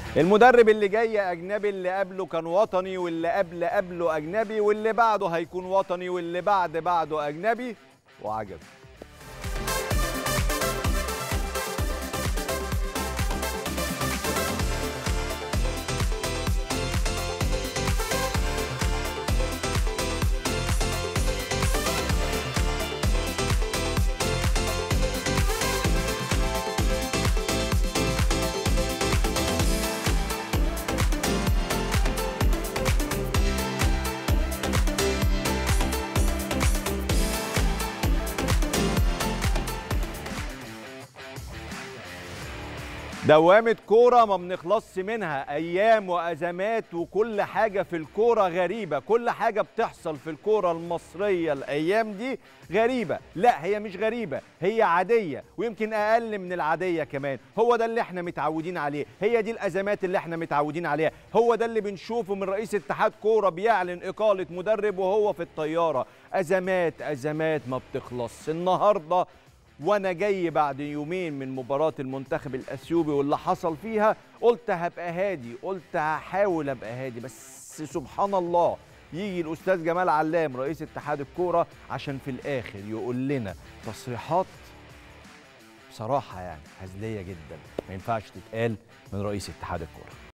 المدرب اللي جاي اجنبي اللي قبله كان وطني واللي قبل قبله اجنبي واللي بعده هيكون وطني واللي بعد بعده اجنبي وعجب دوامة كورة ما بنخلصش منها أيام وأزمات وكل حاجة في الكورة غريبة كل حاجة بتحصل في الكورة المصرية الأيام دي غريبة لا هي مش غريبة هي عادية ويمكن أقل من العادية كمان هو ده اللي احنا متعودين عليه هي دي الأزمات اللي احنا متعودين عليها هو ده اللي بنشوفه من رئيس اتحاد كورة بيعلن إقالة مدرب وهو في الطيارة أزمات أزمات ما بتخلص النهاردة وانا جاي بعد يومين من مباراه المنتخب الاثيوبي واللي حصل فيها قلت هبقى هادي قلت هحاول ابقى هادي بس سبحان الله يجي الاستاذ جمال علام رئيس اتحاد الكوره عشان في الاخر يقول لنا تصريحات بصراحه يعني هزليه جدا ما ينفعش تتقال من رئيس اتحاد الكوره